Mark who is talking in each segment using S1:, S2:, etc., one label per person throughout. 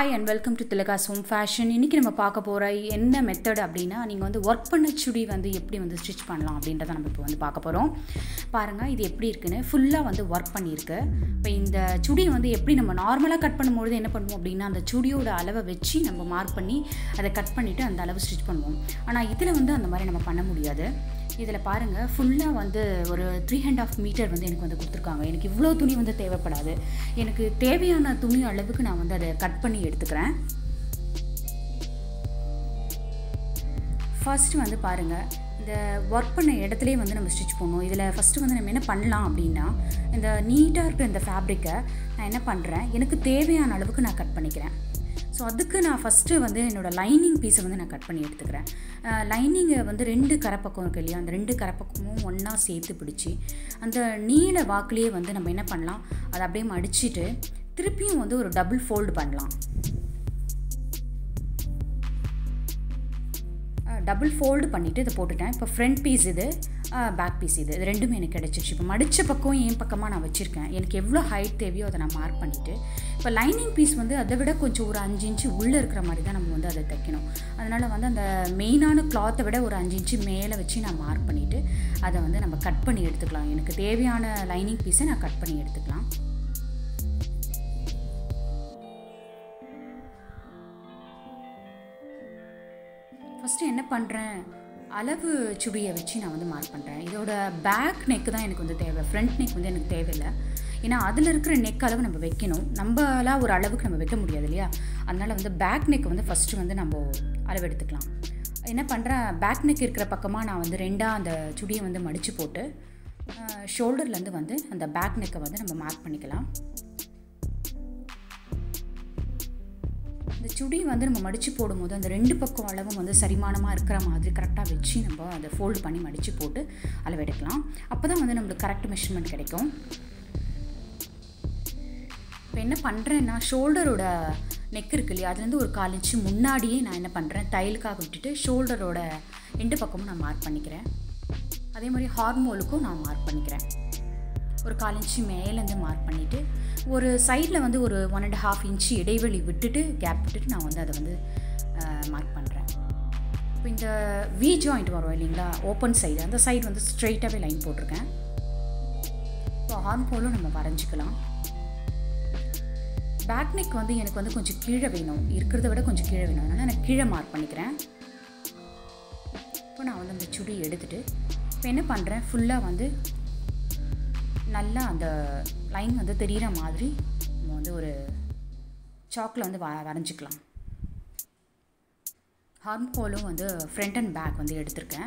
S1: hi and welcome to Thilaka's home fashion இன்றைக்கி நம்ம பார்க்க போகிற என்ன மெத்தட் அப்படின்னா நீங்கள் வந்து ஒர்க் பண்ண சுடி வந்து எப்படி வந்து ஸ்டிச் பண்ணலாம் அப்படின்றத நம்ம இப்போ வந்து பார்க்க போகிறோம் பாருங்கள் இது எப்படி இருக்குன்னு ஃபுல்லாக வந்து ஒர்க் பண்ணியிருக்கு இப்போ இந்த சுடி வந்து எப்படி நம்ம நார்மலாக கட் பண்ணும்பொழுது என்ன பண்ணுவோம் அப்படின்னா அந்த சுடியோட அளவை வச்சு நம்ம மார்க் பண்ணி அதை கட் பண்ணிவிட்டு அந்த அளவு ஸ்டிச் பண்ணுவோம் ஆனால் இதில் வந்து அந்த மாதிரி நம்ம பண்ண முடியாது இதில் பாருங்கள் ஃபுல்லாக வந்து ஒரு த்ரீ அண்ட் ஆஃப் மீட்டர் வந்து எனக்கு வந்து கொடுத்துருக்காங்க எனக்கு இவ்வளோ துணி வந்து தேவைப்படாது எனக்கு தேவையான துணி அளவுக்கு நான் வந்து அதை கட் பண்ணி எடுத்துக்கிறேன் ஃபர்ஸ்ட் வந்து பாருங்கள் இந்த ஒர்க் பண்ண இடத்துலேயே வந்து நம்ம ஸ்டிச் பண்ணுவோம் இதில் ஃபஸ்ட்டு வந்து நம்ம என்ன பண்ணலாம் அப்படின்னா இந்த நீட்டாக இருக்கிற இந்த ஃபேப்ரிக்கை நான் என்ன பண்ணுறேன் எனக்கு தேவையான அளவுக்கு நான் கட் பண்ணிக்கிறேன் ஸோ அதுக்கு நான் ஃபஸ்ட்டு வந்து என்னோடய லைனிங் பீஸை வந்து நான் கட் பண்ணி எடுத்துக்கிறேன் லைனிங்கை வந்து ரெண்டு கரைப்பக்கம் இருக்கு இல்லையா அந்த ரெண்டு கரைப்பக்கமும் ஒன்றா சேர்த்து பிடிச்சி அந்த நீல வாக்குலேயே வந்து நம்ம என்ன பண்ணலாம் அதை அப்படியே மடிச்சுட்டு திருப்பியும் வந்து ஒரு டபுள் ஃபோல்டு பண்ணலாம் டபுள் ஃபோல்டு பண்ணிவிட்டு இதை போட்டுட்டேன் இப்போ ஃப்ரண்ட் பீஸ் இது பேக் பீஸ் இது இது ரெண்டுமே எனக்கு கிடச்சிருச்சு இப்போ மடித்த பக்கம் என் பக்கமாக நான் வச்சுருக்கேன் எனக்கு எவ்வளோ ஹைட் தேவையோ அதை நான் மார்க் பண்ணிவிட்டு இப்போ லைனிங் பீஸ் வந்து அதை விட கொஞ்சம் ஒரு அஞ்சு இன்ச்சு உள்ளே இருக்கிற மாதிரி தான் நம்ம வந்து அதை தைக்கணும் அதனால் வந்து அந்த மெயினான கிளாத்தை விட ஒரு அஞ்சு இன்ச்சு மேலே வச்சு நான் மார்க் பண்ணிவிட்டு அதை வந்து நம்ம கட் பண்ணி எடுத்துக்கலாம் எனக்கு தேவையான லைனிங் பீஸை நான் கட் பண்ணி எடுத்துக்கலாம் ஃபஸ்ட்டு என்ன பண்ணுறேன் அளவு சுடியை வச்சு நான் வந்து மார்க் பண்ணுறேன் இதோட பேக் நெக்கு தான் எனக்கு வந்து தேவை ஃப்ரண்ட் நெக் வந்து எனக்கு தேவையில்லை ஏன்னா அதில் இருக்கிற நெக் அளவு நம்ம வைக்கணும் நம்மளாம் ஒரு அளவுக்கு நம்ம வைக்க முடியாது இல்லையா அதனால் வந்து பேக் நெக் வந்து ஃபஸ்ட்டு வந்து நம்ம அளவு எடுத்துக்கலாம் என்ன பண்ணுறேன் பேக் நெக் இருக்கிற பக்கமாக நான் வந்து ரெண்டாக அந்த சுடியை வந்து மடித்து போட்டு ஷோல்டர்லேருந்து வந்து அந்த பேக் நெக்கை வந்து நம்ம மார்க் பண்ணிக்கலாம் இந்த சுடி வந்து நம்ம மடித்து போடும்போது அந்த ரெண்டு பக்கம் அளவும் வந்து சரிமானமாக இருக்கிற மாதிரி கரெக்டாக வச்சு நம்ம அதை ஃபோல்டு பண்ணி மடித்து போட்டு அளவு எடுக்கலாம் அப்போ தான் வந்து நம்மளுக்கு கரெக்ட் மெஷர்மெண்ட் கிடைக்கும் இப்போ என்ன பண்ணுறேன்னா ஷோல்டரோட நெக் இருக்கு இல்லையா அதுலேருந்து ஒரு கால் இன்ச்சு முன்னாடியே நான் என்ன பண்ணுறேன் தையலுக்காக விட்டுட்டு ஷோல்டரோட ரெண்டு பக்கமும் நான் மார்க் பண்ணிக்கிறேன் அதே மாதிரி ஹார்மோலுக்கும் நான் மார்க் பண்ணிக்கிறேன் ஒரு கால் இன்ச்சு மேலேருந்து மார்க் பண்ணிவிட்டு ஒரு சைடில் வந்து ஒரு ஒன் அண்ட் ஹாஃப் இன்ச்சு இடைவெளி விட்டுட்டு கேப் விட்டுட்டு நான் வந்து அதை வந்து மார்க் பண்ணுறேன் இப்போ இந்த வி ஜாயிண்ட் வரும் இல்லைங்களா ஓப்பன் சைடு அந்த சைடு வந்து ஸ்ட்ரெயிட்டாகவே லைன் போட்டிருக்கேன் இப்போ ஆர்ம் ஹோலும் நம்ம வரைஞ்சிக்கலாம் பேக் நெக் வந்து எனக்கு வந்து கொஞ்சம் கீழே வேணும் இருக்கிறத விட கொஞ்சம் கீழே வேணும் அதனால் நான் கீழே மார்க் பண்ணிக்கிறேன் இப்போ நான் வந்து அந்த சுடி எடுத்துகிட்டு இப்போ என்ன பண்ணுறேன் ஃபுல்லாக வந்து நல்லா அந்த லைன் வந்து தெரிகிற மாதிரி நம்ம வந்து ஒரு சாக்கில் வந்து வ வரைஞ்சிக்கலாம் ஹார்ம் ஹோலும் வந்து ஃப்ரண்ட் அண்ட் பேக் வந்து எடுத்திருக்கேன்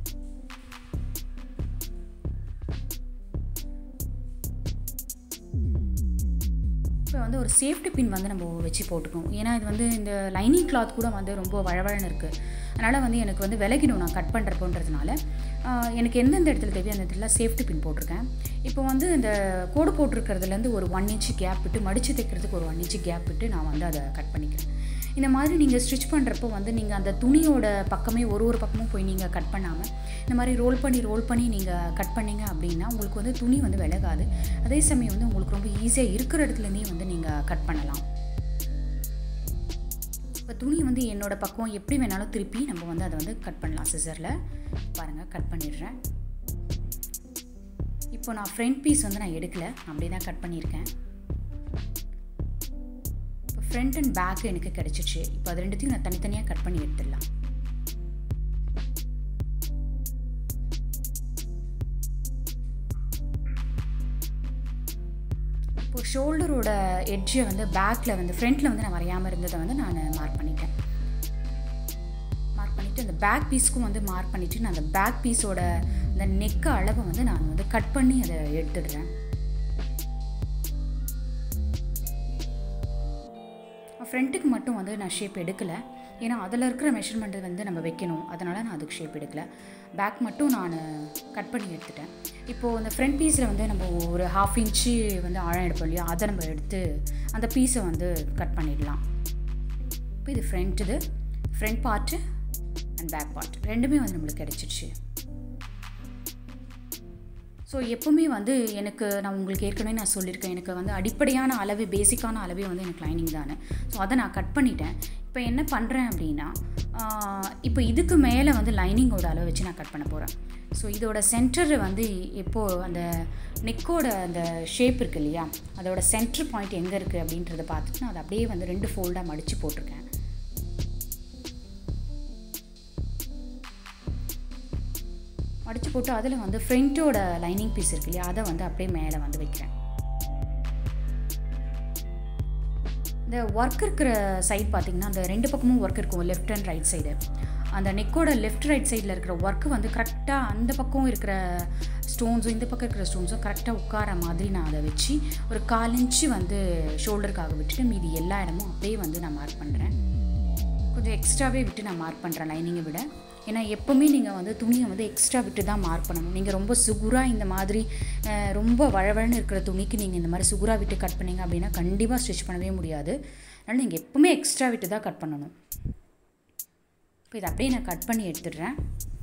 S1: இப்போ வந்து ஒரு சேஃப்டி பின் வந்து நம்ம வச்சு போட்டுக்கணும் ஏன்னா இது வந்து இந்த லைனிங் கிளாத் கூட வந்து ரொம்ப வழவழன்னு இருக்குது அதனால் வந்து எனக்கு வந்து விலகிடும் நான் கட் பண்ணுறப்போன்றதுனால எனக்கு எந்தெந்த இடத்துல தேவையோ அந்த இடத்துல சேஃப்டி பின் போட்டிருக்கேன் இப்போ வந்து இந்த கோடு போட்டிருக்கிறதுலேருந்து ஒரு ஒன் இன்ச்சு கேப் விட்டு மடித்து தைக்கிறதுக்கு ஒரு ஒன் இன்ச்சு கேப் விட்டு நான் வந்து அதை கட் பண்ணிக்கிறேன் இந்த மாதிரி நீங்கள் ஸ்டிச் பண்ணுறப்போ வந்து நீங்கள் அந்த துணியோட பக்கமே ஒரு ஒரு பக்கமும் போய் நீங்கள் கட் பண்ணாமல் இந்த மாதிரி ரோல் பண்ணி ரோல் பண்ணி நீங்கள் கட் பண்ணிங்க அப்படின்னா உங்களுக்கு வந்து துணி வந்து விலகாது அதே சமயம் வந்து உங்களுக்கு ரொம்ப ஈஸியாக இருக்கிற இடத்துலேருந்தே வந்து நீங்கள் கட் பண்ணலாம் இப்போ துணி வந்து என்னோடய பக்கம் எப்படி வேணாலும் திருப்பி நம்ம வந்து அதை வந்து கட் பண்ணலாம் சிசரில் பாருங்கள் கட் பண்ணிடுறேன் இப்போ நான் ஃப்ரண்ட் பீஸ் வந்து நான் எடுக்கலை அப்படியே தான் கட் பண்ணியிருக்கேன் இப்போ ஃப்ரண்ட் அண்ட் பேக்கு எனக்கு கிடச்சிச்சு இப்போ அது ரெண்டுத்தையும் நான் தனித்தனியாக கட் பண்ணி எடுத்துடலாம் இப்போது ஷோல்டரோட எட்ஜை வந்து பேக்கில் வந்து ஃப்ரண்ட்டில் வந்து நான் வரையாமல் இருந்ததை வந்து நான் மார்க் பண்ணிட்டேன் மார்க் பண்ணிவிட்டு அந்த பேக் பீஸ்க்கும் வந்து மார்க் பண்ணிவிட்டு நான் அந்த பேக் பீஸோட அந்த நெக்கு அளவை வந்து நான் வந்து கட் பண்ணி அதை எடுத்துடுறேன் ஃப்ரண்ட்டுக்கு மட்டும் வந்து நான் ஷேப் எடுக்கலை ஏன்னா அதில் இருக்கிற மெஷர்மெண்ட் வந்து நம்ம வைக்கணும் அதனால் நான் அதுக்கு ஷேப் எடுக்கலை பேக் மட்டும் நான் கட் பண்ணி எடுத்துட்டேன் இப்போது அந்த ஃப்ரண்ட் பீஸில் வந்து நம்ம ஒரு ஹாஃப் இன்ச்சு வந்து ஆழம் எடுப்போம் இல்லையா அதை நம்ம எடுத்து அந்த பீஸை வந்து கட் பண்ணிடலாம் இப்போ இது ஃப்ரண்ட் இது front part and back part ரெண்டுமே வந்து நம்மளுக்கு கிடச்சிடுச்சு ஸோ எப்போவுமே வந்து எனக்கு நான் உங்களுக்கு ஏற்கனவே நான் சொல்லியிருக்கேன் எனக்கு வந்து அடிப்படையான அளவு பேசிக்கான அளவே வந்து எனக்கு லைனிங் தானே ஸோ அதை நான் கட் பண்ணிட்டேன் இப்போ என்ன பண்ணுறேன் அப்படின்னா இப்போ இதுக்கு மேலே வந்து லைனிங்கோட அளவு வச்சு நான் கட் பண்ண போகிறேன் ஸோ இதோட சென்டர் வந்து எப்போது அந்த நெக்கோட அந்த ஷேப் இருக்கு இல்லையா அதோட சென்டர் பாயிண்ட் எங்கே இருக்குது அப்படின்றத பார்த்துட்டு நான் அதை அப்படியே வந்து ரெண்டு ஃபோல்டாக மடித்து போட்டிருக்கேன் மடித்து போட்டு அதில் வந்து ஃப்ரண்ட்டோட லைனிங் பீஸ் இருக்கு இல்லையா அதை வந்து அப்படியே மேலே வந்து வைக்கிறேன் இந்த ஒர்க் இருக்கிற சைட் பார்த்திங்கன்னா அந்த ரெண்டு பக்கமும் ஒர்க் இருக்கும் லெஃப்ட் அண்ட் ரைட் சைடு அந்த நெக்கோட லெஃப்ட் ரைட் சைடில் இருக்கிற ஒர்க்கு வந்து கரெக்டாக அந்த பக்கம் இருக்கிற ஸ்டோன்ஸும் இந்த பக்கம் இருக்கிற ஸ்டோன்ஸும் கரெக்டாக உட்கார மாதிரி நான் அதை வச்சு ஒரு கால் இன்ச்சு வந்து ஷோல்டருக்காக விட்டுட்டு மீதி எல்லா இடமும் அப்படியே வந்து நான் மார்க் பண்ணுறேன் கொஞ்சம் எக்ஸ்ட்ராவே விட்டு நான் மார்க் பண்ணுறேன் லைனிங்கை விட ஏன்னா எப்போவுமே நீங்கள் வந்து துணியை வந்து எக்ஸ்ட்ரா விட்டு தான் மார்க் பண்ணணும் நீங்கள் ரொம்ப சுகுராக இந்த மாதிரி ரொம்ப வழவழன்னு இருக்கிற துணிக்கு நீங்கள் இந்த மாதிரி சுகுராக விட்டு கட் பண்ணீங்க அப்படின்னா கண்டிப்பாக ஸ்டிச் பண்ணவே முடியாது அதனால் நீங்கள் எப்போவுமே எக்ஸ்ட்ரா விட்டு தான் கட் பண்ணணும் இப்போ இதை அப்படியே நான் கட் பண்ணி எடுத்துடுறேன்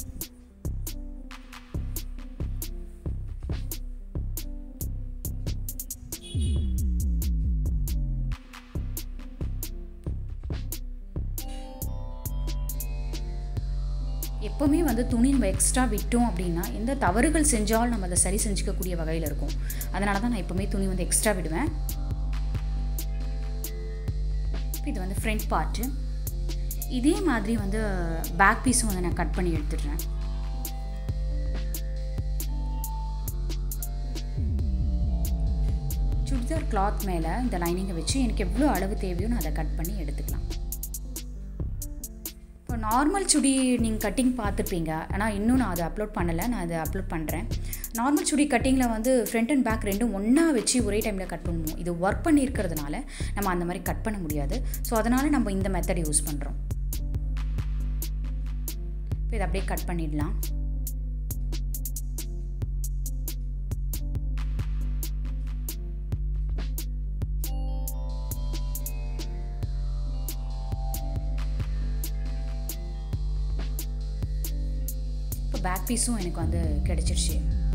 S1: எப்போவுமே வந்து துணி நம்ம எக்ஸ்ட்ரா விட்டோம் அப்படின்னா எந்த தவறுகள் செஞ்சாலும் நம்ம அதை சரி செஞ்சுக்கக்கூடிய வகையில் இருக்கும் அதனால தான் நான் எப்போவுமே துணி வந்து எக்ஸ்ட்ரா விடுவேன் இது வந்து ஃப்ரண்ட் பார்ட்டு இதே மாதிரி வந்து பேக் பீஸும் வந்து நான் கட் பண்ணி எடுத்துடுறேன் சுடிதார் கிளாத் மேலே இந்த லைனிங்கை வச்சு எனக்கு எவ்வளோ அளவு தேவையோ நான் அதை கட் பண்ணி எடுத்துக்கலாம் இப்போ நார்மல் சுடி நீங்கள் கட்டிங் பார்த்துருப்பீங்க ஆனால் இன்னும் நான் அதை அப்லோட் பண்ணலை நான் அதை அப்லோட் பண்ணுறேன் நார்மல் சுடி கட்டிங்கில் வந்து ஃப்ரண்ட் அண்ட் பேக் ரெண்டும் ஒன்றா வச்சு ஒரே டைமில் கட் பண்ணுவோம் இது ஒர்க் பண்ணியிருக்கிறதுனால நம்ம அந்த மாதிரி கட் பண்ண முடியாது ஸோ அதனால் நம்ம இந்த மெத்தட் யூஸ் பண்ணுறோம் இப்போ இதை அப்படியே கட் பண்ணிடலாம் இப்போ பேக் பீஸும் எனக்கு வந்து கிடச்சிருச்சு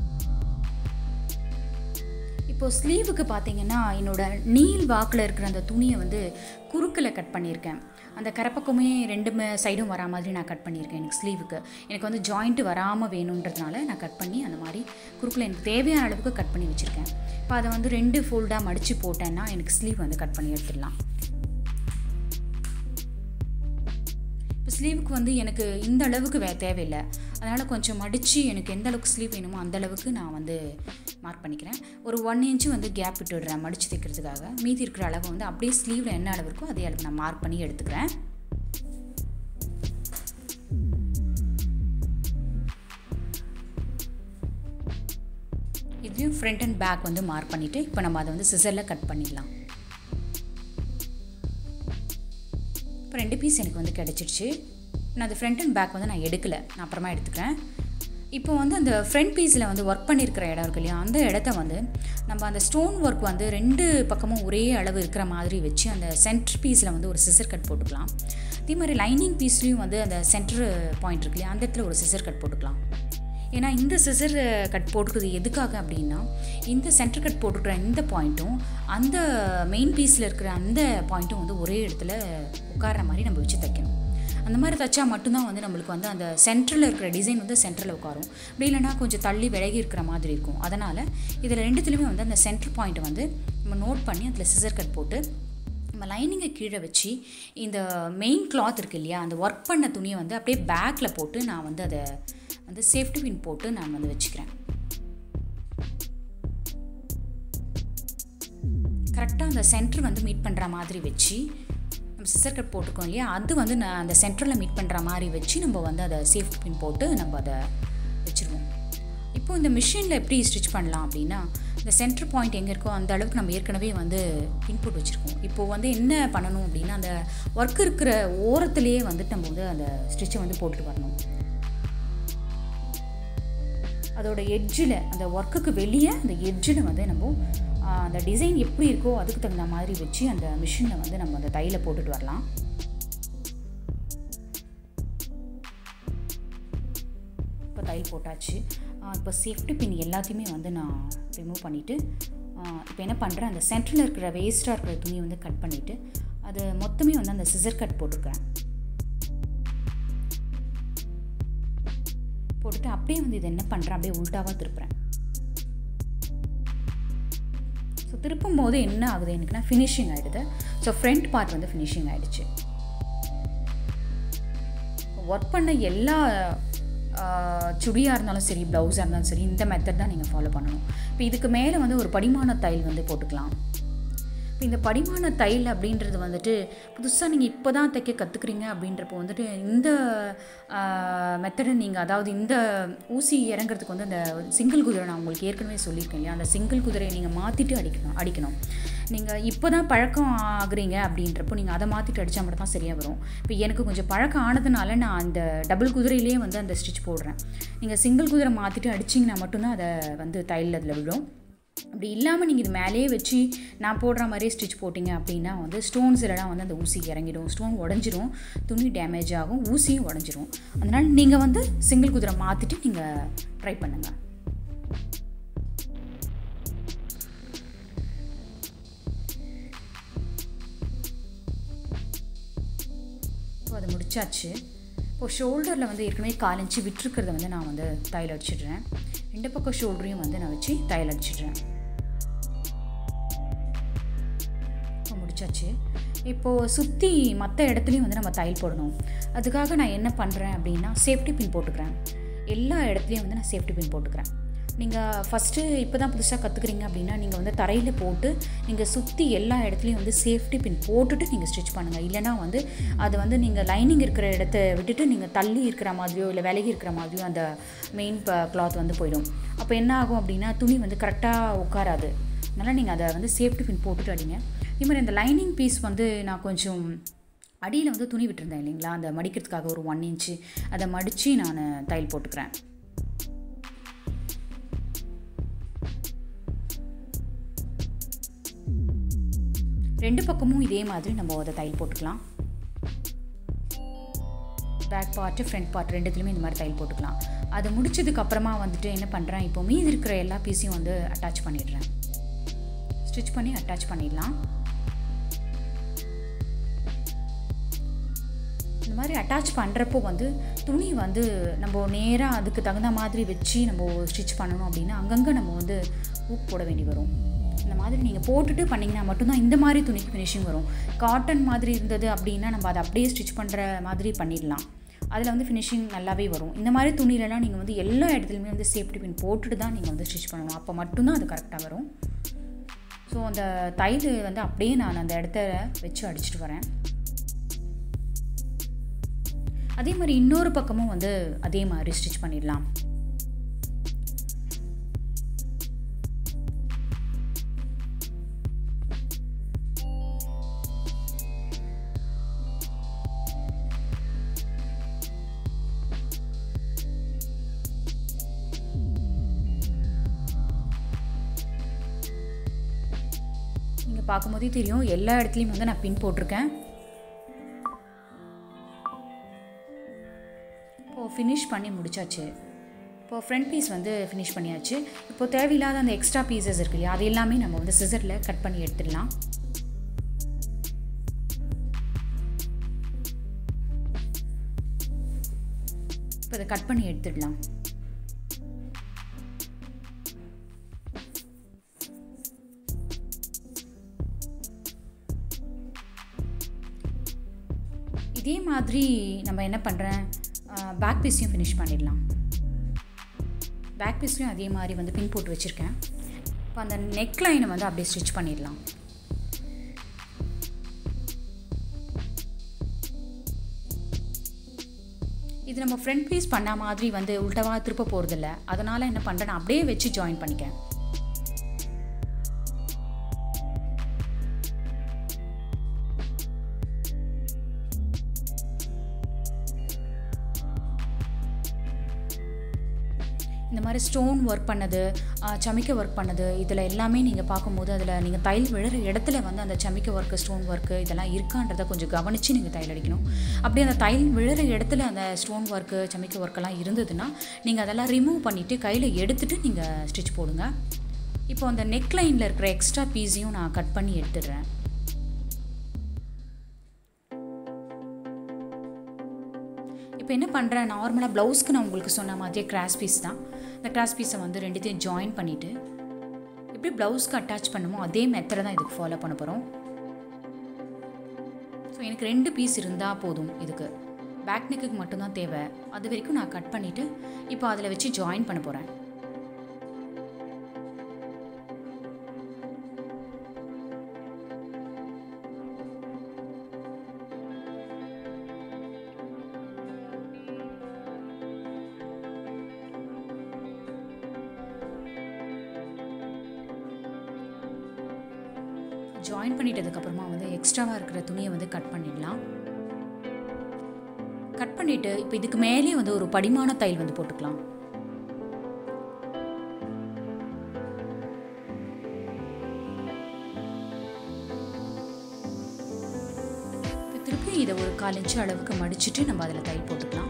S1: இப்போ ஸ்லீவுக்கு பார்த்தீங்கன்னா என்னோட நீல் வாக்கில் இருக்கிற அந்த துணியை வந்து குறுக்கில் கட் பண்ணியிருக்கேன் அந்த கரப்பக்கமே ரெண்டு சைடும் வரா மாதிரி நான் கட் பண்ணியிருக்கேன் எனக்கு ஸ்லீவுக்கு எனக்கு வந்து ஜாயிண்ட்டு வராமல் வேணுன்றதுனால நான் கட் பண்ணி அந்த மாதிரி குறுக்கில் எனக்கு தேவையான அளவுக்கு கட் பண்ணி வச்சுருக்கேன் இப்போ அதை வந்து ரெண்டு ஃபோல்டாக மடித்து போட்டேன்னா எனக்கு ஸ்லீவ் வந்து கட் பண்ணி எடுத்துடலாம் இப்போ ஸ்லீவுக்கு வந்து எனக்கு இந்த அளவுக்கு வே தேவையில்லை அதனால் கொஞ்சம் மடித்து எனக்கு எந்த அளவுக்கு ஸ்லீவ் வேணுமோ அந்த அளவுக்கு நான் வந்து மார்க் பண்ணிக்கிறேன் ஒரு ஒன் இன்ச்சு வந்து கேப் விட்டு விடுறேன் மடித்து தைக்கிறதுக்காக மீதி இருக்கிற அளவு வந்து அப்படியே ஸ்லீவில் என்ன அளவு இருக்கோ அதே அளவு நான் மார்க் பண்ணி எடுத்துக்கிறேன் இதுலேயும் ஃப்ரண்ட் அண்ட் பேக் வந்து மார்க் பண்ணிவிட்டு இப்போ நம்ம அதை வந்து சிசரில் கட் பண்ணிடலாம் இப்போ ரெண்டு பீஸ் எனக்கு வந்து கிடச்சிருச்சு நான் அது ஃப்ரண்ட் அண்ட் பேக் வந்து நான் எடுக்கலை நான் அப்புறமா எடுத்துக்கிறேன் இப்போ வந்து அந்த ஃப்ரண்ட் பீஸில் வந்து ஒர்க் பண்ணியிருக்கிற இடம் இருக்கு இல்லையா அந்த இடத்த வந்து நம்ம அந்த ஸ்டோன் ஒர்க் வந்து ரெண்டு பக்கமும் ஒரே அளவு இருக்கிற மாதிரி வச்சு அந்த சென்டர் பீஸில் வந்து ஒரு சிசர் கட் போட்டுக்கலாம் அதே மாதிரி லைனிங் பீஸ்லேயும் வந்து அந்த சென்டர் பாயிண்ட் இருக்கு இல்லையா அந்த இடத்துல ஒரு சிசர் கட் போட்டுக்கலாம் ஏன்னா இந்த சிசர் கட் போட்டுக்கிறது எதுக்காக அப்படின்னா இந்த சென்டர் கட் போட்டுக்கிற இந்த பாயிண்ட்டும் அந்த மெயின் பீஸில் இருக்கிற அந்த பாயிண்ட்டும் வந்து ஒரே இடத்துல உட்கார்ற மாதிரி நம்ம வச்சு தைக்கணும் அந்த மாதிரி தைச்சா மட்டும்தான் வந்து நம்மளுக்கு வந்து அந்த சென்டரில் இருக்கிற டிசைன் வந்து சென்டரில் உட்காரும் அப்படி இல்லைனா கொஞ்சம் தள்ளி விலகி இருக்கிற மாதிரி இருக்கும் அதனால் இதில் ரெண்டுத்துலேயுமே வந்து அந்த சென்டர் பாயிண்ட்டை வந்து நம்ம நோட் பண்ணி அதில் சிசர் கட் போட்டு நம்ம லைனிங்கை கீழே வச்சு இந்த மெயின் கிளாத் இருக்கு இல்லையா அந்த ஒர்க் பண்ண துணியை வந்து அப்படியே பேக்கில் போட்டு நான் வந்து அதை வந்து சேஃப்டி பின் போட்டு நான் வந்து வச்சுக்கிறேன் கரெக்டாக அந்த சென்டர் வந்து மீட் பண்ணுற மாதிரி வச்சு நம்ம சிசர் கட் போட்டிருக்கோம் இல்லையா அது வந்து நான் அந்த சென்டரில் மீட் பண்ணுற மாதிரி வச்சு நம்ம வந்து அதை சேஃப்டி பின் போட்டு நம்ம அதை வச்சுருவோம் இப்போது இந்த மிஷினில் எப்படி ஸ்டிச் பண்ணலாம் அப்படின்னா இந்த சென்டர் பாயிண்ட் எங்கே இருக்கோ அந்த அளவுக்கு நம்ம ஏற்கனவே வந்து பின் போட்டு வச்சுருக்கோம் இப்போது வந்து என்ன பண்ணணும் அப்படின்னா அந்த ஒர்க் இருக்கிற ஓரத்துலேயே வந்துட்டு நம்ம வந்து அந்த ஸ்டிச்சை வந்து போட்டுட்டு வரணும் அதோட எட்ஜில் அந்த ஒர்க்குக்கு வெளியே அந்த எட்ஜில் வந்து நம்ம அந்த டிசைன் எப்படி இருக்கோ அதுக்கு தகுந்த மாதிரி வச்சு அந்த மிஷினில் வந்து நம்ம அந்த தையில போட்டுட்டு வரலாம் இப்போ தையல் போட்டாச்சு இப்போ சேஃப்டி பின் எல்லாத்தையுமே வந்து நான் ரிமூவ் பண்ணிவிட்டு இப்போ என்ன பண்ணுறேன் அந்த சென்டரில் இருக்கிற வேஸ்ட்டாக இருக்கிற துணியை வந்து கட் பண்ணிவிட்டு அது மொத்தமே வந்து அந்த சிசர் கட் போட்டிருக்கேன் போட்டுட்டு அப்படியே வந்து இது என்ன பண்ணுறேன் அப்படியே உல்ட்டாவாக திருப்புறேன் ஸோ திருப்பும் போது என்ன ஆகுது எனக்குன்னா ஃபினிஷிங் ஆகிடுது ஸோ ஃப்ரண்ட் பார்ட் வந்து ஃபினிஷிங் ஆகிடுச்சு ஒர்க் பண்ண எல்லா சுடியாக இருந்தாலும் சரி ப்ளவுஸாக இருந்தாலும் சரி இந்த மெத்தட் தான் நீங்கள் ஃபாலோ பண்ணணும் இப்போ இதுக்கு மேலே வந்து ஒரு படிமான தையல் வந்து போட்டுக்கலாம் இப்போ இந்த படிமான தையல் அப்படின்றது வந்துட்டு புதுசாக நீங்கள் இப்போ தான் தைக்க கற்றுக்குறீங்க அப்படின்றப்போ வந்துட்டு இந்த மெத்தடை நீங்கள் அதாவது இந்த ஊசி இறங்குறதுக்கு வந்து அந்த சிங்கிள் குதிரை நான் உங்களுக்கு ஏற்கனவே சொல்லியிருக்கேன் இல்லையா அந்த சிங்கிள் குதிரையை நீங்கள் மாற்றிட்டு அடிக்கணும் அடிக்கணும் நீங்கள் இப்போ தான் பழக்கம் ஆகுறீங்க அப்படின்றப்போ நீங்கள் அதை மாற்றிட்டு அடித்தா மட்டும் தான் சரியாக வரும் இப்போ எனக்கு கொஞ்சம் பழக்கம் ஆனதுனால நான் அந்த டபுள் குதிரையிலேயே வந்து அந்த ஸ்டிச் போடுறேன் நீங்கள் சிங்கிள் குதிரை மாற்றிட்டு அடிச்சிங்கன்னா மட்டும்தான் அதை வந்து தையல் அதில் விழும் அப்படி இல்லாமல் நீங்கள் இது மேலேயே வச்சு நான் போடுற மாதிரியே ஸ்டிச் போட்டிங்க அப்படின்னா வந்து ஸ்டோன்ஸ் எல்லாம் வந்து அந்த ஊசி இறங்கிடும் ஸ்டோன் உடஞ்சிரும் துணி டேமேஜ் ஆகும் ஊசியும் உடஞ்சிரும் அதனால் நீங்கள் வந்து சிங்கிள் குதிரை மாற்றிட்டு நீங்கள் ட்ரை பண்ணுங்கள் ஸோ அதை முடிச்சாச்சு இப்போ ஷோல்டரில் வந்து ஏற்கனவே காலஞ்சி விட்டுருக்கிறத வந்து நான் வந்து தையல் அடிச்சிடுறேன் ரெண்டு பக்கம் ஷோல்டரையும் வந்து நான் வச்சு தையல் அடிச்சிடுறேன் இப்போ முடிச்சாச்சு இப்போது சுற்றி மற்ற இடத்துலையும் வந்து நம்ம தையல் போடணும் அதுக்காக நான் என்ன பண்ணுறேன் அப்படின்னா சேஃப்டி பின் போட்டுக்கிறேன் எல்லா இடத்துலையும் வந்து நான் சேஃப்டி பின் போட்டுக்கிறேன் நீங்கள் ஃபஸ்ட்டு இப்போ தான் புதுசாக கற்றுக்குறீங்க அப்படின்னா நீங்கள் வந்து தரையில் போட்டு நீங்கள் சுற்றி எல்லா இடத்துலையும் வந்து சேஃப்டி பின் போட்டுட்டு நீங்கள் ஸ்டிச் பண்ணுங்கள் இல்லைனா வந்து அது வந்து நீங்கள் லைனிங் இருக்கிற இடத்த விட்டுட்டு நீங்கள் தள்ளி இருக்கிற மாதிரியோ இல்லை விலகி இருக்கிற மாதிரியோ அந்த மெயின் கிளாத் வந்து போயிடும் அப்போ என்ன ஆகும் அப்படின்னா துணி வந்து கரெக்டாக உட்காராது அதனால் நீங்கள் அதை வந்து சேஃப்டி பின் போட்டுட்டு அடிங்க இதே மாதிரி இந்த லைனிங் பீஸ் வந்து நான் கொஞ்சம் அடியில் வந்து துணி விட்டுருந்தேன் இல்லைங்களா அந்த மடிக்கிறதுக்காக ஒரு ஒன் இன்ச்சு அதை மடித்து நான் தையல் போட்டுக்கிறேன் ரெண்டு பக்கமும் இதே மாதிரி நம்ம அதை தையல் போட்டுக்கலாம் பேக் பார்ட்டு ஃப்ரண்ட் பார்ட் ரெண்டுத்துலையுமே இந்த மாதிரி தையல் போட்டுக்கலாம் அது முடிச்சதுக்கு அப்புறமா வந்துட்டு என்ன பண்ணுறேன் இப்போ மீதி இருக்கிற எல்லா பீஸையும் வந்து அட்டாச் பண்ணிடுறேன் ஸ்டிச் பண்ணி அட்டாச் பண்ணிடலாம் இந்த மாதிரி அட்டாச் பண்ணுறப்போ வந்து துணி வந்து நம்ம நேராக அதுக்கு தகுந்த மாதிரி வச்சு நம்ம ஸ்டிச் பண்ணணும் அப்படின்னா அங்கங்கே நம்ம வந்து ஊக் போட வேண்டி வரும் இந்த மாதிரி நீங்கள் போட்டுட்டு பண்ணிங்கன்னா மட்டும்தான் இந்த மாதிரி துணிக்கு ஃபினிஷிங் வரும் காட்டன் மாதிரி இருந்தது அப்படின்னா நம்ம அதை அப்படியே ஸ்டிச் பண்ணுற மாதிரி பண்ணிடலாம் அதில் வந்து ஃபினிஷிங் நல்லாவே வரும் இந்த மாதிரி துணியிலலாம் நீங்கள் வந்து எல்லா இடத்துலையுமே வந்து சேஃப்டி பின் போட்டுட்டு தான் நீங்கள் வந்து ஸ்டிச் பண்ணணும் அப்போ மட்டும்தான் அது கரெக்டாக வரும் ஸோ அந்த தையல் வந்து அப்படியே நான் அந்த இடத்த வச்சு அடிச்சிட்டு வரேன் அதே மாதிரி இன்னொரு பக்கமும் வந்து அதே மாதிரி ஸ்டிச் பண்ணிடலாம் நீங்கள் பார்க்கும்போதே தெரியும் எல்லா இடத்துலையும் வந்து நான் பின் போட்டிருக்கேன் இப்போது ஃபினிஷ் பண்ணி முடிச்சாச்சு இப்போது ஃப்ரண்ட் பீஸ் வந்து ஃபினிஷ் பண்ணியாச்சு இப்போது தேவையில்லாத அந்த எக்ஸ்ட்ரா பீசஸ் இருக்கு இல்லையா அது எல்லாமே நம்ம வந்து சிசரில் கட் பண்ணி எடுத்துடலாம் இப்போ இதை கட் பண்ணி எடுத்துடலாம் இதே மாதிரி நம்ம என்ன பண்ணுறேன் பேக் பீஸையும் ஃபினிஷ் பண்ணிடலாம் பேக் பீஸ்லையும் அதே மாதிரி வந்து பின் போட்டு வச்சுருக்கேன் இப்போ அந்த நெக் லைனை வந்து அப்படியே ஸ்டிச் பண்ணிடலாம் இது நம்ம ஃப்ரண்ட் பீஸ் பண்ண மாதிரி வந்து உள்டவா திருப்ப போகிறதில்ல அதனால் என்ன பண்ணுறேன் நான் அப்படியே வச்சு ஜாயின் பண்ணிக்கிறேன் இந்த மாதிரி ஸ்டோன் ஒர்க் பண்ணது ஆஹ், சமிக்க ஒர்க் பண்ணது இதில் எல்லாமே நீங்கள் பார்க்கும்போது அதில் நீங்கள் தையல் விழுற இடத்துல வந்து அந்த சமிக்க ஒர்க்கு ஸ்டோன் ஒர்க்கு இதெல்லாம் இருக்கான்றதை கொஞ்சம் கவனித்து நீங்கள் தையல் அடிக்கணும் அப்படி அந்த தையல் விழுற இடத்துல அந்த ஸ்டோன் ஒர்க்கு சமிக்க ஒர்க்கெல்லாம் இருந்ததுன்னா நீங்கள் அதெல்லாம் ரிமூவ் பண்ணிவிட்டு கையில் எடுத்துகிட்டு நீங்கள் ஸ்டிச் போடுங்க இப்போ அந்த நெக் லைனில் இருக்கிற எக்ஸ்ட்ரா பீஸையும் நான் கட் பண்ணி எடுத்துடுறேன் இப்போ என்ன பண்ணுறேன் நார்மலாக ப்ளவுஸ்க்கு நான் உங்களுக்கு சொன்ன மாதிரியே கிராஸ் பீஸ் தான் இந்த கிராஸ் பீஸை வந்து ரெண்டுத்தையும் ஜாயின் பண்ணிவிட்டு எப்படி ப்ளவுஸ்க்கு அட்டாச் பண்ணுமோ அதே மெத்தடை தான் இதுக்கு ஃபாலோ பண்ண போகிறோம் ஸோ எனக்கு ரெண்டு பீஸ் இருந்தால் போதும் இதுக்கு பேக் நெக்குக்கு மட்டும்தான் தேவை அது வரைக்கும் நான் கட் பண்ணிவிட்டு இப்போ அதில் வச்சு ஜாயின் பண்ண போகிறேன் ஜாயின் பண்ணிட்டதுக்கப்புறமா வந்து எக்ஸ்ட்ராவாக இருக்கிற துணியை வந்து கட் பண்ணிடலாம் கட் பண்ணிவிட்டு இப்போ இதுக்கு மேலே வந்து ஒரு படிமான தையல் வந்து போட்டுக்கலாம் இப்போ திருப்பி இதை ஒரு கால் இன்ச்சு அளவுக்கு மடிச்சிட்டு நம்ம அதில் தையல் போட்டுக்கலாம்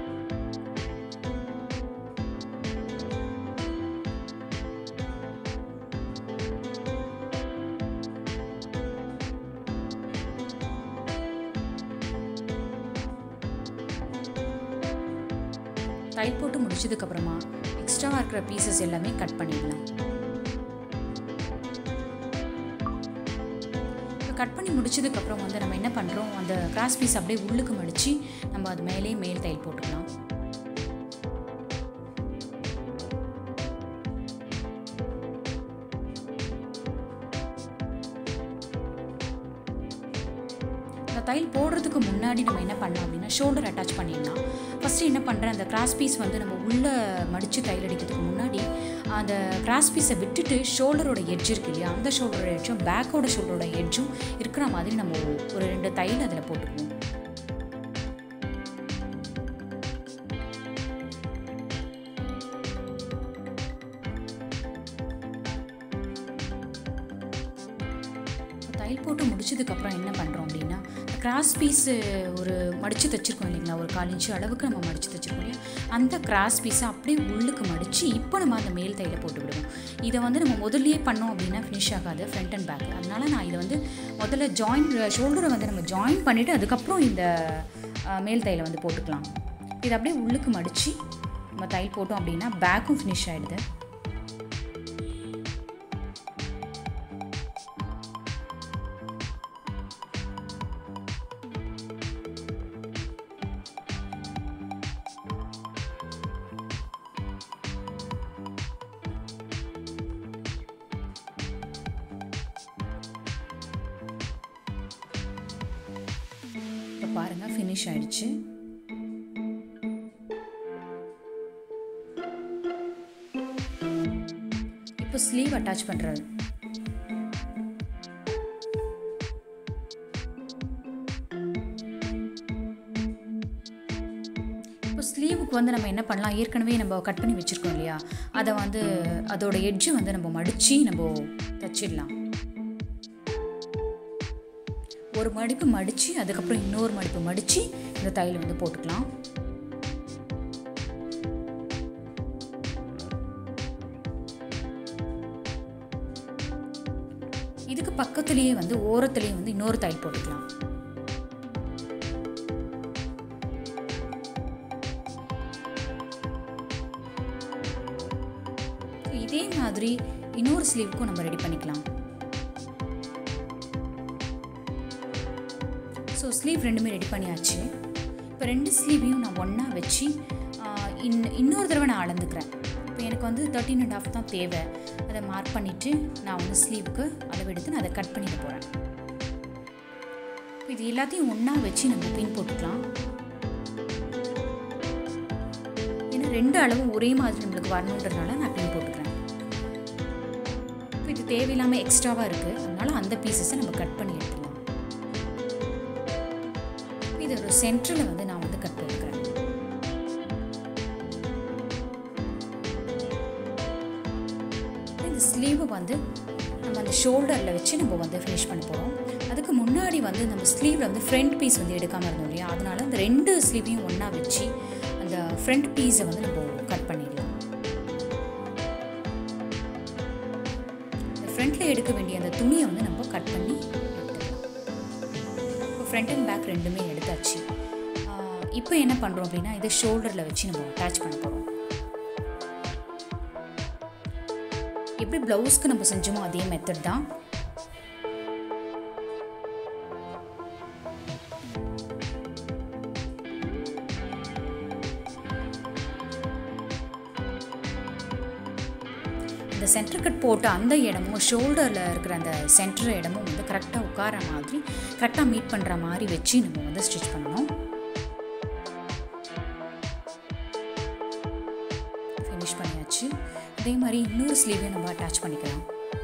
S1: தையல் போட்டு முடிச்சதுக்கப்புறமா எக்ஸ்ட்ராவாக இருக்கிற பீசஸ் எல்லாமே கட் பண்ணிடலாம் இப்போ கட் பண்ணி முடிச்சதுக்கப்புறம் வந்து நம்ம என்ன பண்ணுறோம் அந்த கிராஸ் பீஸ் அப்படியே உள்ளுக்கு மடித்து நம்ம அது மேலே மேல் தையல் போட்டுக்கலாம் இந்த தையல் போடுறதுக்கு முன்னாடி நம்ம என்ன பண்ணலாம் அப்படின்னா ஷோல்டர் அட்டாச் பண்ணிடலாம் ஃபஸ்ட்டு என்ன பண்ணுறேன் அந்த கிராஸ் பீஸ் வந்து நம்ம உள்ளே மடித்து தையல் அடிக்கிறதுக்கு முன்னாடி அந்த கிராஸ் பீஸை விட்டுட்டு ஷோல்டரோட எட்ஜ் இருக்கு இல்லையா அந்த ஷோல்டரோட எட்ஜும் பேக்கோட ஷோல்டரோட எட்ஜும் இருக்கிற மாதிரி நம்ம ஒரு ரெண்டு தையல் அதில் போட்டுக்குவோம் தையல் போட்டு முடிச்சதுக்கப்புறம் என்ன பண்ணுறோம் அப்படின்னா கிராஸ் பீஸு ஒரு மடித்து தைச்சிருக்கோம் இல்லைங்களா ஒரு கால் இன்ச்சு அளவுக்கு நம்ம மடித்து தைச்சிருக்கோம் இல்லையா அந்த கிராஸ் பீஸை அப்படியே உள்ளுக்கு மடித்து இப்போ நம்ம அந்த மேல் தையில போட்டு விடுவோம் இதை வந்து நம்ம முதல்லயே பண்ணோம் அப்படின்னா ஃபினிஷ் ஆகாது ஃப்ரண்ட் அண்ட் பேக் அதனால நான் இதை வந்து முதல்ல ஜாயின் ஷோல்டரை வந்து நம்ம ஜாயின் பண்ணிவிட்டு அதுக்கப்புறம் இந்த அஹ், மேல் தையில வந்து போட்டுக்கலாம் இதை அப்படியே உள்ளுக்கு மடித்து நம்ம தையல் போட்டோம் அப்படின்னா பேக்கும் ஃபினிஷ் ஆகிடுது இப்போ பாருங்கள் ஃபினிஷ் ஆயிடுச்சு இப்போ ஸ்லீவ் அட்டாச் பண்ணுறது இப்போ ஸ்லீவுக்கு வந்து நம்ம என்ன பண்ணலாம் ஏற்கனவே நம்ம கட் பண்ணி வச்சுருக்கோம் இல்லையா அதை வந்து அதோட எட்ஜு வந்து நம்ம மடித்து நம்ம தச்சிடலாம் ஒரு மடிப்பு மடித்து அதுக்கப்புறம் இன்னொரு மடிப்பு மடித்து இந்த தையல் வந்து போட்டுக்கலாம் இதுக்கு பக்கத்துலேயே வந்து ஓரத்துலேயே வந்து இன்னொரு தையல் போட்டுக்கலாம் இதே மாதிரி இன்னொரு ஸ்லீவுக்கும் நம்ம ரெடி பண்ணிக்கலாம் ஸோ ஸ்லீவ் ரெண்டுமே ரெடி பண்ணியாச்சு இப்போ ரெண்டு ஸ்லீவையும் நான் ஒன்றா வச்சு ஆஹ், இன் இன்னொரு தடவை நான் அளந்துக்கிறேன் இப்போ எனக்கு வந்து தேர்ட்டின் அண்ட் ஹாஃப் தான் தேவை அதை மார்க் பண்ணிவிட்டு நான் வந்து ஸ்லீவுக்கு அளவெடுத்து நான் அதை கட் பண்ணிட போகிறேன் இது எல்லாத்தையும் ஒன்றா வச்சு நம்ம பின் போட்டுக்கலாம் ஏன்னா ரெண்டு அளவும் ஒரே மாதிரி நம்மளுக்கு வரணுன்றதுனால நான் பின் போட்டுக்கிறேன் இப்போ இது தேவையில்லாமல் எக்ஸ்ட்ராவாக இருக்குது அதனால அந்த பீசஸை நம்ம கட் பண்ணி எடுத்துக்கலாம் இது ஒரு சென்டரில் வந்து நான் வந்து கட் பண்ணிக்கிறேன் இந்த ஸ்லீவை வந்து நம்ம அந்த ஷோல்டரில் வச்சு நம்ம வந்து ஃபினிஷ் பண்ண போகிறோம் அதுக்கு முன்னாடி வந்து நம்ம ஸ்லீவில் வந்து ஃப்ரண்ட் பீஸ் வந்து எடுக்காமல் இருந்தோம் இல்லையா அதனால அந்த ரெண்டு ஸ்லீவையும் ஒன்றா வச்சு அந்த ஃப்ரண்ட் பீஸை வந்து நம்ம கட் பண்ணிடலாம் இந்த ஃப்ரண்ட்டில் எடுக்க வேண்டிய அந்த துணியை வந்து நம்ம கட் பண்ணி எடுத்துக்கலாம் இப்போ ஃப்ரண்ட் அண்ட் பேக் ரெண்டுமே எடுத்தாச்சு இப்போ என்ன பண்ணுறோம் அப்படின்னா இதை ஷோல்டரில் வச்சு நம்ம அட்டாச் பண்ண போகிறோம் எப்படி ப்ளவுஸ்க்கு நம்ம செஞ்சோமோ அதே மெத்தட் தான் இந்த சென்டர் கட் போட்ட அந்த இடமும் ஷோல்டரில் இருக்கிற அந்த சென்டர் இடமும் வந்து கரெக்டாக உட்கார மாதிரி கரெக்டாக மீட் பண்ணுற மாதிரி வச்சு நம்ம வந்து ஸ்டிச் பண்ணணும் ஃபினிஷ் பண்ணியாச்சு அதே மாதிரி இன்னொரு ஸ்லீவையும் நம்ம அட்டாச் பண்ணிக்கலாம்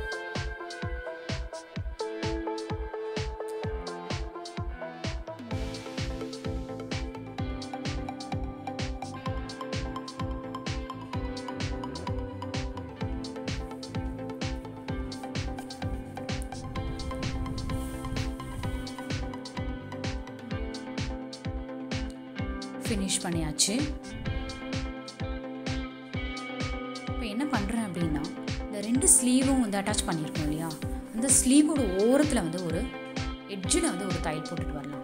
S1: ஃபினிஷ் பண்ணியாச்சு இப்போ என்ன பண்ணுறேன் அப்படின்னா இந்த ரெண்டு ஸ்லீவும் வந்து அட்டாச் பண்ணியிருக்கோம் இல்லையா அந்த ஸ்லீவோட ஓரத்தில் வந்து ஒரு எட்ஜில் வந்து ஒரு தையல் போட்டுட்டு வரலாம்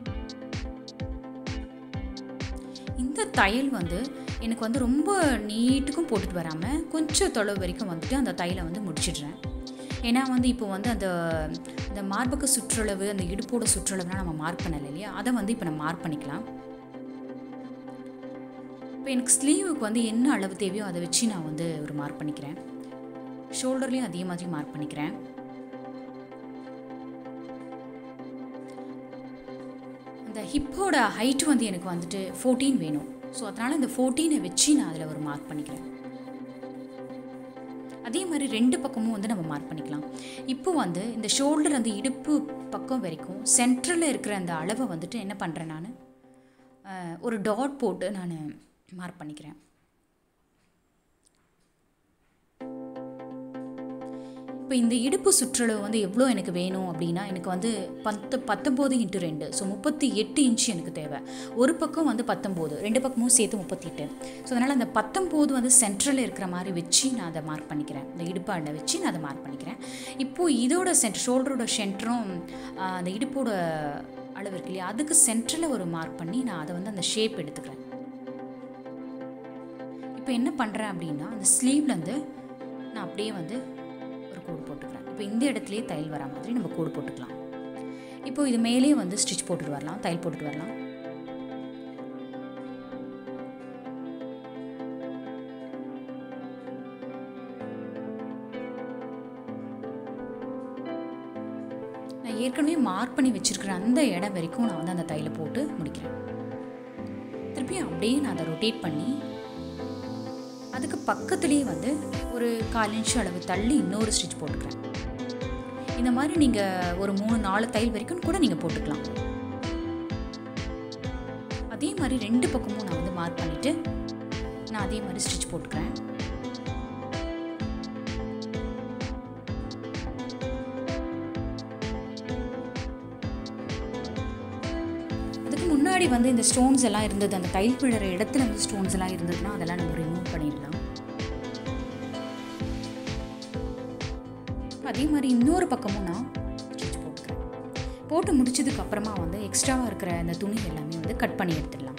S1: இந்த தையல் வந்து எனக்கு வந்து ரொம்ப நீட்டுக்கும் போட்டுட்டு வராமல் கொஞ்சம் தொலைவு வரைக்கும் வந்துட்டு அந்த தையலை வந்து முடிச்சிடுறேன் ஏன்னா வந்து இப்போ வந்து அந்த அந்த மார்புக்கு சுற்றளவு அந்த இடுப்போட சுற்றளவுலாம் நம்ம மார்க் பண்ணலை இல்லையா அதை வந்து இப்போ நம்ம மார்க் பண்ணிக்கலாம் இப்போ எனக்கு ஸ்லீவுக்கு வந்து என்ன அளவு தேவையோ அதை வச்சு நான் வந்து ஒரு மார்க் பண்ணிக்கிறேன் ஷோல்டர்லேயும் அதே மாதிரி மார்க் பண்ணிக்கிறேன் அந்த ஹிப்போட ஹைட் வந்து எனக்கு வந்துட்டு ஃபோர்டீன் வேணும் ஸோ அதனால் இந்த ஃபோர்டீனை வச்சு நான் அதில் ஒரு மார்க் பண்ணிக்கிறேன் அதே மாதிரி ரெண்டு பக்கமும் வந்து நம்ம மார்க் பண்ணிக்கலாம் இப்போ வந்து இந்த ஷோல்டர் அந்த இடுப்பு பக்கம் வரைக்கும் சென்ட்ரலில் இருக்கிற அந்த அளவை வந்துட்டு என்ன பண்ணுறேன் நான் ஒரு டாட் போட்டு நான் மார்க் பண்ணிக்கிறேன் இப்போ இந்த இடுப்பு சுற்றளவு வந்து எவ்வளோ எனக்கு வேணும் அப்படின்னா எனக்கு வந்து பத்து பத்தொம்போது இன்ட்டு ரெண்டு ஸோ முப்பத்தி எட்டு இன்ச்சு எனக்கு தேவை ஒரு பக்கம் வந்து பத்தொம்போது ரெண்டு பக்கமும் சேர்த்து முப்பத்தி எட்டு ஸோ அதனால் அந்த பத்தொம்போது வந்து சென்ட்ரலில் இருக்கிற மாதிரி வச்சு நான் அதை மார்க் பண்ணிக்கிறேன் இந்த இடுப்பாண்டை வச்சு நான் அதை மார்க் பண்ணிக்கிறேன் இப்போது இதோட சென்டர் ஷோல்டரோட சென்டரும் அந்த இடுப்போட அளவு இருக்கு இல்லையா அதுக்கு சென்டரில் ஒரு மார்க் பண்ணி நான் அதை வந்து அந்த ஷேப் எடுத்துக்கிறேன் இப்போ என்ன பண்ணுறேன் அப்படின்னா அந்த ஸ்லீவ்லேருந்து நான் அப்படியே வந்து ஒரு கோடு போட்டுக்கிறேன் இப்போ இந்த இடத்துலையே தையல் வரா மாதிரி நம்ம கோடு போட்டுக்கலாம் இப்போ இது மேலே வந்து ஸ்டிச் போட்டுட்டு வரலாம் தையல் போட்டுட்டு வரலாம் நான் ஏற்கனவே மார்க் பண்ணி வச்சிருக்கிற அந்த இடம் வரைக்கும் நான் வந்து அந்த தையலை போட்டு முடிக்கிறேன் திருப்பி அப்படியே நான் அதை ரொட்டேட் பண்ணி அதுக்கு பக்கத்துலேயே வந்து ஒரு கால் இன்ச் அளவு தள்ளி இன்னொரு ஸ்டிச் போட்டுக்கிறேன் இந்த மாதிரி நீங்கள் ஒரு மூணு நாலு தையல் வரைக்கும் கூட நீங்கள் போட்டுக்கலாம் அதே மாதிரி ரெண்டு பக்கமும் நான் வந்து மார்க் பண்ணிவிட்டு நான் அதே மாதிரி ஸ்டிச் போட்டுக்கிறேன் அதுக்கு முன்னாடி வந்து இந்த ஸ்டோன்ஸ் எல்லாம் இருந்தது அந்த தையல் விழுற இடத்துல வந்து ஸ்டோன்ஸ் எல்லாம் இருந்ததுன்னா அதெல்லாம் நம்ம ரிமூவ் பண்ணிடலாம் அதே மாதிரி இன்னொரு பக்கமும் நான் ஸ்டிச் போட்டுக்கிறேன் போட்டு முடிச்சதுக்கு அப்புறமா வந்து எக்ஸ்ட்ராவாக இருக்கிற அந்த துணி எல்லாமே வந்து கட் பண்ணி எடுத்துடலாம்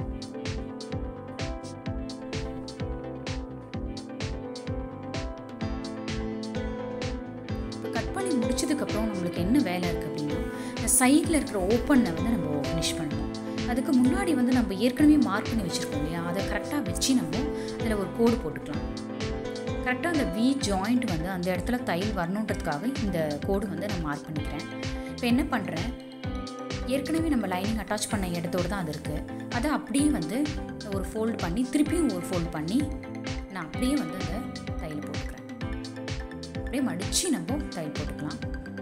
S1: கட் பண்ணி முடிச்சதுக்கப்புறம் நம்மளுக்கு என்ன வேலை இருக்குது அப்படின்னா இந்த சைடில் இருக்கிற ஓப்பனை வந்து நம்ம ஃபினிஷ் பண்ணணும் அதுக்கு முன்னாடி வந்து நம்ம ஏற்கனவே மார்க் பண்ணி வச்சுருக்கோம் இல்லையா அதை கரெக்டாக வச்சு நம்ம அதில் ஒரு கோடு போட்டுக்கலாம் கரெக்டாக அந்த வி ஜாயிண்ட் வந்து அந்த இடத்துல தையல் வரணுன்றதுக்காக இந்த கோடு வந்து நான் மார்க் பண்ணிக்கிறேன் இப்போ என்ன பண்ணுறேன் ஏற்கனவே நம்ம லைனிங் அட்டாச் பண்ண இடத்தோடு தான் அது இருக்குது அதை அப்படியே வந்து ஒரு ஃபோல்ட் பண்ணி திருப்பியும் ஒரு ஃபோல்ட் பண்ணி நான் அப்படியே வந்து அந்த தையல் போட்டுக்கிறேன் அப்படியே மடித்து நம்ம தையல் போட்டுக்கலாம்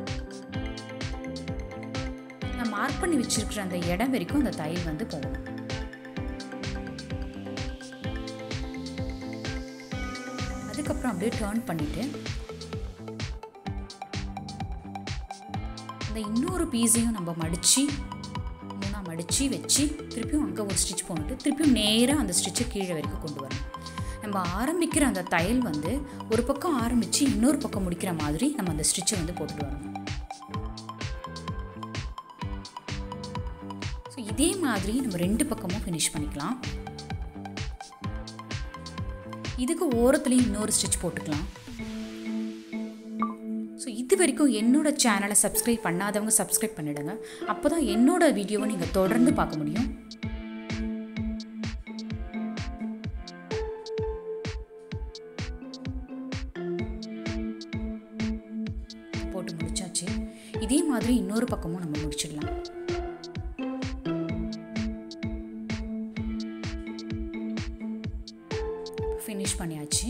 S1: நான் மார்க் பண்ணி வச்சுருக்கிற அந்த இடம் வரைக்கும் அந்த தையல் வந்து போகணும் அதுக்கப்புறம் அப்படியே டேர்ன் பண்ணிவிட்டு இந்த இன்னொரு பீஸையும் நம்ம மடித்து மூணாக மடித்து வச்சு திருப்பியும் அங்கே ஒரு ஸ்டிச் போட்டுட்டு திருப்பியும் நேராக அந்த ஸ்டிச்சை கீழே வரைக்கும் கொண்டு வரணும் நம்ம ஆரம்பிக்கிற அந்த தையல் வந்து ஒரு பக்கம் ஆரம்பித்து இன்னொரு பக்கம் முடிக்கிற மாதிரி நம்ம அந்த ஸ்டிச்சை வந்து போட்டுட்டு வரணும் ஸோ இதே மாதிரி நம்ம ரெண்டு பக்கமும் ஃபினிஷ் பண்ணிக்கலாம் இதுக்கு ஓரத்துலேயும் இன்னொரு ஸ்டிச் போட்டுக்கலாம் ஸோ இது வரைக்கும் என்னோட சேனலை சப்ஸ்கிரைப் பண்ணாதவங்க சப்ஸ்கிரைப் பண்ணிடுங்க அப்போ தான் என்னோட வீடியோவை நீங்கள் தொடர்ந்து பார்க்க முடியும் போட்டு முடிச்சாச்சு இதே மாதிரி இன்னொரு பக்கமும் நம்ம முடிச்சிடலாம் ஃபினிஷ் பண்ணியாச்சு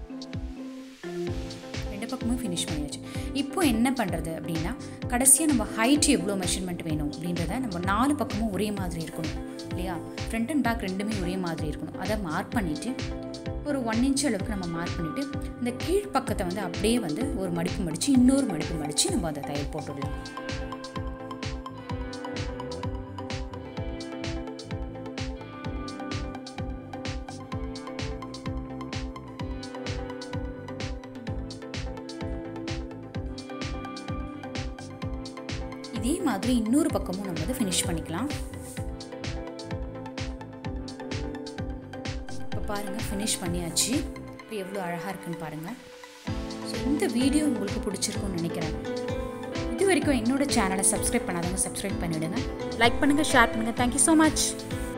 S1: ரெண்டு பக்கமும் ஃபினிஷ் பண்ணியாச்சு இப்போ என்ன பண்ணுறது அப்படின்னா கடைசியாக நம்ம ஹைட் எவ்வளோ மெஷர்மெண்ட் வேணும் அப்படின்றத நம்ம நாலு பக்கமும் ஒரே மாதிரி இருக்கணும் இல்லையா ஃப்ரண்ட் அண்ட் பேக் ரெண்டுமே ஒரே மாதிரி இருக்கணும் அதை மார்க் பண்ணிவிட்டு ஒரு ஒன் இன்ச் அளவுக்கு நம்ம மார்க் பண்ணிவிட்டு இந்த கீழ் பக்கத்தை வந்து அப்படியே வந்து ஒரு மடிப்பு மடித்து இன்னொரு மடிப்பு மடித்து நம்ம அதை தையல் போட்டுடலாம் இதே மாதிரி இன்னொரு பக்கமும் நம்ம வந்து ஃபினிஷ் பண்ணிக்கலாம் இப்போ பாருங்கள் ஃபினிஷ் பண்ணியாச்சு இப்போ எவ்வளோ அழகாக இருக்குன்னு பாருங்கள் ஸோ இந்த வீடியோ உங்களுக்கு பிடிச்சிருக்கும்னு நினைக்கிறேன் இது வரைக்கும் என்னோட சேனலை சப்ஸ்கிரைப் பண்ணாதவங்க சப்ஸ்கிரைப் பண்ணிவிடுங்க லைக் பண்ணுங்கள் ஷேர் பண்ணுங்கள் தேங்க்யூ ஸோ மச்